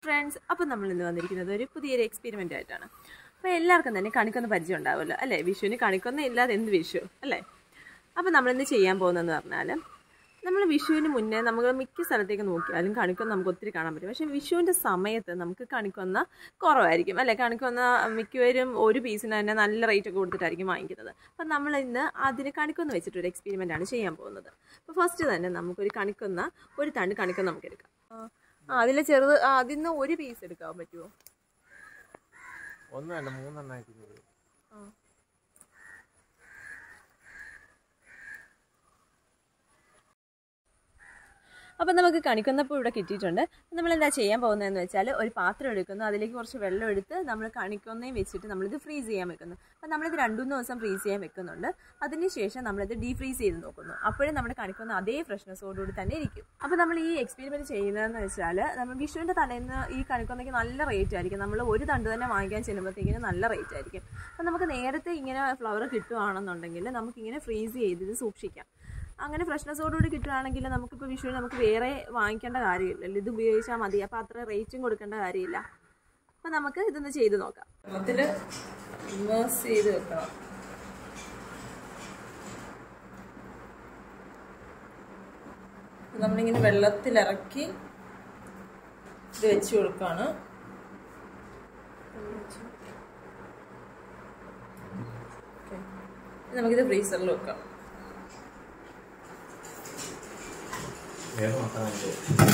friends അപ്പോൾ നമ്മൾ ഇന്ന് വന്നിരിക്കുന്നത് ഒരു പുതിയൊരു എക്സ്പെരിമെൻ്റ് ആയിട്ടാണ് അപ്പോൾ എല്ലാവർക്കും തന്നെ കണിക്കൊന്ന പരിചയം ഉണ്ടാവുമല്ലോ അല്ലേ വിഷുവിന് കണിക്കൊന്ന ഇല്ലാതെ എന്ത് വിഷു അല്ലേ അപ്പോൾ നമ്മളിന്ന് ചെയ്യാൻ പോകുന്നതെന്ന് പറഞ്ഞാൽ നമ്മൾ വിഷുവിന് മുന്നേ നമുക്ക് മിക്ക സ്ഥലത്തേക്ക് നോക്കിയാലും കണിക്കൊന്ന നമുക്ക് ഒത്തിരി കാണാൻ പറ്റും പക്ഷേ വിഷുവിൻ്റെ സമയത്ത് നമുക്ക് കണിക്കൊന്ന കുറവായിരിക്കും അല്ലേ കണിക്കൊന്ന മിക്കവരും ഒരു പീസിന് തന്നെ നല്ല റേറ്റ് ഒക്കെ കൊടുത്തിട്ടായിരിക്കും വാങ്ങിക്കുന്നത് അപ്പം നമ്മൾ ഇന്ന് അതിന് കണിക്കൊന്ന വെച്ചിട്ടൊരു എക്സ്പെരിമെൻ്റ് ആണ് ചെയ്യാൻ പോകുന്നത് അപ്പോൾ ഫസ്റ്റ് തന്നെ നമുക്കൊരു കണിക്കൊന്ന ഒരു തണ്ട് കണിക്കൊന്ന നമുക്ക് എടുക്കാം ആ അതിൽ ചെറുത് ആ അതിൽ നിന്ന് ഒരു പീസ് എടുക്കാൻ പറ്റുമോ ഒന്നല്ല മൂന്നെണ്ണായിട്ട് അപ്പോൾ നമുക്ക് കണിക്കൊന്നപ്പോൾ ഇവിടെ കിട്ടിയിട്ടുണ്ട് നമ്മൾ എന്താ ചെയ്യാൻ പോകുന്നതെന്ന് വെച്ചാൽ ഒരു പാത്രം എടുക്കുന്നു അതിലേക്ക് കുറച്ച് വെള്ളം എടുത്ത് നമ്മൾ കണിക്കൊന്നയും വെച്ചിട്ട് നമ്മളിത് ഫ്രീസ് ചെയ്യാൻ വെക്കുന്നു അപ്പോൾ നമ്മളിത് രണ്ടു മൂന്ന് ദിവസം ഫ്രീസ് ചെയ്യാൻ വെക്കുന്നുണ്ട് അതിനുശേഷം നമ്മളിത് ഡീഫ്രീസ് ചെയ്ത് നോക്കുന്നു അപ്പോഴും നമ്മുടെ കണിക്കൊന്ന അതേ ഫ്രഷ്നെസ്സോടുകൂടി തന്നെ ഇരിക്കും അപ്പോൾ നമ്മൾ ഈ എക്സ്പെരിമെൻറ്റ് ചെയ്യുന്നതെന്ന് വെച്ചാൽ നമ്മൾ വിഷുവിൻ്റെ തലേന്ന് ഈ കണിക്കൊന്നയ്ക്ക് നല്ല റേറ്റ് ആയിരിക്കും നമ്മൾ ഒരു തണ്ട് തന്നെ വാങ്ങിക്കാൻ ചെല്ലുമ്പോഴത്തേക്കിന് നല്ല റേറ്റ് ആയിരിക്കും അപ്പോൾ നമുക്ക് നേരത്തെ ഇങ്ങനെ ഫ്ലവർ കിട്ടുവാണെന്നുണ്ടെങ്കിൽ നമുക്കിങ്ങനെ ഫ്രീസ് ചെയ്ത് ഇത് സൂക്ഷിക്കാം അങ്ങനെ ഫ്രഷ്നെസ്സോടുകൂടി കിട്ടുകയാണെങ്കിൽ നമുക്കിപ്പോൾ വിഷുവിന് നമുക്ക് വേറെ വാങ്ങിക്കേണ്ട കാര്യമില്ലല്ലോ ഇത് ഉപയോഗിച്ചാൽ മതി അപ്പോൾ അത്ര റേറ്റും കൊടുക്കേണ്ട കാര്യമില്ല അപ്പം നമുക്ക് ഇതൊന്ന് ചെയ്ത് നോക്കാം വെള്ളത്തിൽ ഇമേഴ്സ് ചെയ്ത് വെക്കണം നമ്മളിങ്ങനെ വെള്ളത്തിലിറക്കി ഇത് വെച്ച് കൊടുക്കുകയാണ് നമുക്കിത് ഫ്രീസറിൽ വെക്കാം വേറെ നോക്കാനുണ്ട്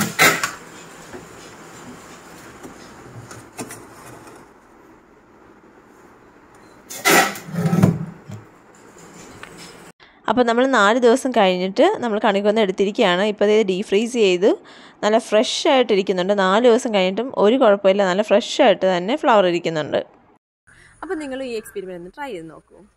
അപ്പോൾ നമ്മൾ നാല് ദിവസം കഴിഞ്ഞിട്ട് നമ്മൾ കണിക്കൊന്ന എടുത്തിരിക്കുകയാണ് ഇപ്പോൾ ഇത് ഡീഫ്രീസ് ചെയ്ത് നല്ല ഫ്രഷ് ആയിട്ട് ഇരിക്കുന്നുണ്ട് നാല് ദിവസം കഴിഞ്ഞിട്ടും ഒരു കുഴപ്പമില്ല നല്ല ഫ്രഷ് ആയിട്ട് തന്നെ ഫ്ലവർ ഇരിക്കുന്നുണ്ട് അപ്പോൾ നിങ്ങൾ ഈ എക്സ്പെരിമെൻറ്റ് ഒന്ന് ട്രൈ ചെയ്ത് നോക്കൂ